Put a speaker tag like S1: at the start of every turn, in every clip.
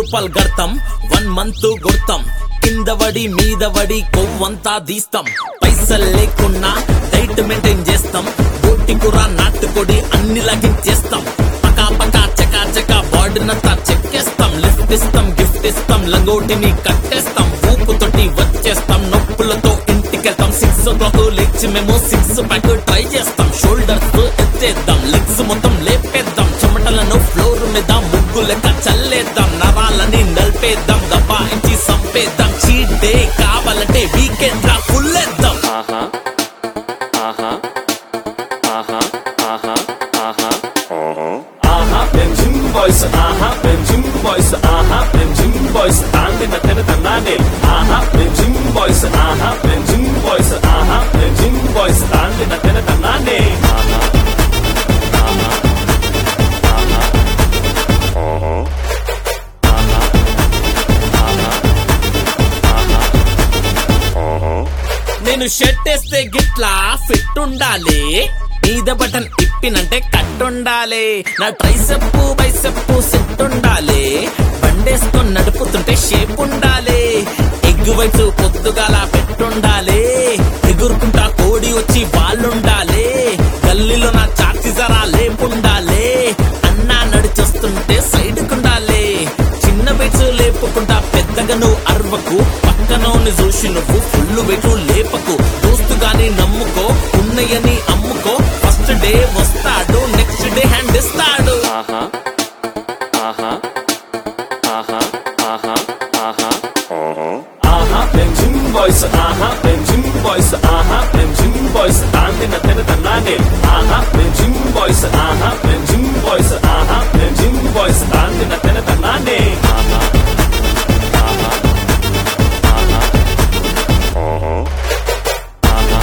S1: రూపాయలు గడతాం one month కొడతాం కింద వడి మీద వడి కొవ్వంతా తీస్తాం పైసలు లేకున్నా డైట్ మెయింటైన్ చేస్తాం బోటి కూర నాటుకొడి అన్ని లగించేస్తాం పకా పకా చకా చకా బాడీనంతా చెక్కేస్తాం లిఫ్ట్ ఇస్తాం గిఫ్ట్ ఇస్తాం లంగోటిని కట్టేస్తాం ఊపుతోటి వచ్చేస్తాం నొప్పులతో ఇంటికెళ్తాం సిక్స్ ఓ క్లాక్ లేచి మేము సిక్స్ ప్యాక్ ట్రై చేస్తాం షోల్డర్స్ ఎత్తేద్దాం లెగ్స్ మొత్తం లేపేద్దాం చెమటలను ఫ్లోర్ మీద ముగ్గు లెక్క చల్లేద్దాం నరాలని నలిపేద్దాం దబాయించి సంపేద్దాం చీట్ డే కావాలంటే వీకెండ్ రా ఫుల్లేద్దాం
S2: ఆహా మేము జిమ్ బాయ్స్ ఆహా మేము జిమ్ బాయ్స్ ఆహా మేము జిమ్ బాయ్స్ తాండి నత్తని తన్నానే ఆహా మేము జిమ్ బాయ్స్ ఆహా మేము జిమ్ బాయ్స్ ఆహా మేము జిమ్ బాయ్స్ తాండి నత్తని తన్నానే ఆహా ఆహా ఆహా ఆహా
S1: నేను షర్ట్ వేస్తే గిట్లా ఫిట్ ఉండాలి మీద బటన్ ఇప్పినంటే కట్ ఉండాలి నా ట్రైసెప్పు బైసెప్పు సెట్ ఉండాలి బండేసుకొని నడుపుతుంటే షేప్ ఉండాలి ఎగ్గు వైపు పొద్దుగాల పెట్టుండాలి ఎగురుకుంటా కోడి వచ్చి వాళ్ళుండాలి గల్లీలో నా చాచి జరా లేపుండాలి అన్నా నడిచొస్తుంటే సైడ్ కుండాలి చిన్న వెయిట్స్ లేపుకుంటా పెద్దగా నువ్వు అర్వకు పక్కనోని చూసి నువ్వు ఫుల్ వెయిట్ లేపకు దోస్తు గాని నమ్ముకో ఉన్నయని అమ్ముకో ఫస్ట్ డే వస్తాడు నెక్స్ట్ డే హ్యాండ్ ఇస్తాడు
S2: ఆహా ఆహా ఆహా ఆహా ఆహా ఆహా మేము జిమ్ బాయ్స్ ఆహా మేము జిమ్ బాయ్స్ ఆహా మేము జిమ్ బాయ్స్ తాండి నత్తని తన్నానే ఆహా మేము జిమ్ బాయ్స్ ఆహా మేము జిమ్ బాయ్స్ ఆహా మేము జిమ్ బాయ్స్ తాండి నత్తని తన్నానే ఆహా ఆహా ఆహా ఆహా ఆహా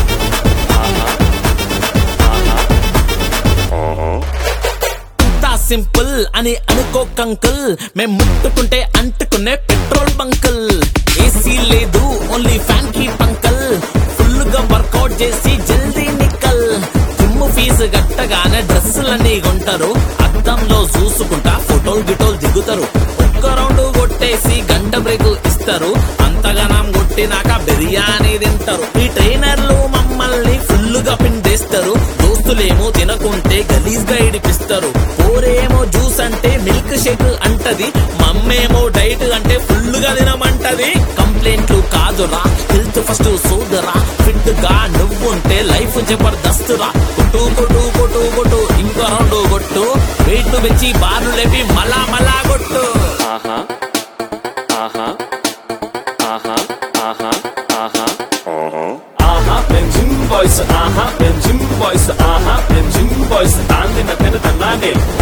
S2: ఆహా
S1: అంతా సింపుల్ అని అనుకో కంకుల్ మేం ముట్టుకుంటే అంటుకునే పెట్రోల్ బంకుల్ ఏసీ లేదు ఓన్లీ ఫ్యాన్ కి పంకల్ ఫుల్ గా వర్కౌట్ చేసి జల్దీ నిక్కల్ జిమ్ ఫీజు కట్టగానే డ్రెస్సులన్నీ కొంటారు అద్దంలో చూసుకుంటా ఫోటోలు గిటోలు దిగుతారు ఒక్క రౌండ్ కొట్టేసి గంట బ్రేక్ ఇస్తారు అంతగానం కొట్టినాక బిర్యానీ తింటారు ఈ ట్రైనర్లు మమ్మల్ని ఫుల్ గా పిండేస్తారు దోస్తులేమో తినకుంటే గలీజ్ గా ఇడిపిస్తారు పోరేమో జ్యూస్ అంటే మిల్క్ షేక్ అంటది మమ్మేమో డైట్ అంటే ఫుల్ గా తినమంటది కంప్లైంట్లు కాదురా హెల్త్ ఫస్ట్ సోదరా ఫిట్ గా నువ్వుంటే లైఫ్ జబర్దస్త్ రా కొట్టు కొట్టు కొట్టు కొట్టు ఇంకో రౌండ్ కొట్టు వెయిట్ పెంచి బార్లు లేపి మలా మలా కొట్టు
S2: ఆహా ఆహా ఆహా ఆహా ఆహా ఆహా మేము జిమ్ బాయ్స్ ఆహా మేము జిమ్ బాయ్స్ ఆహా మేము జిమ్ బాయ్స్ తాండి నత్తని తన్నానే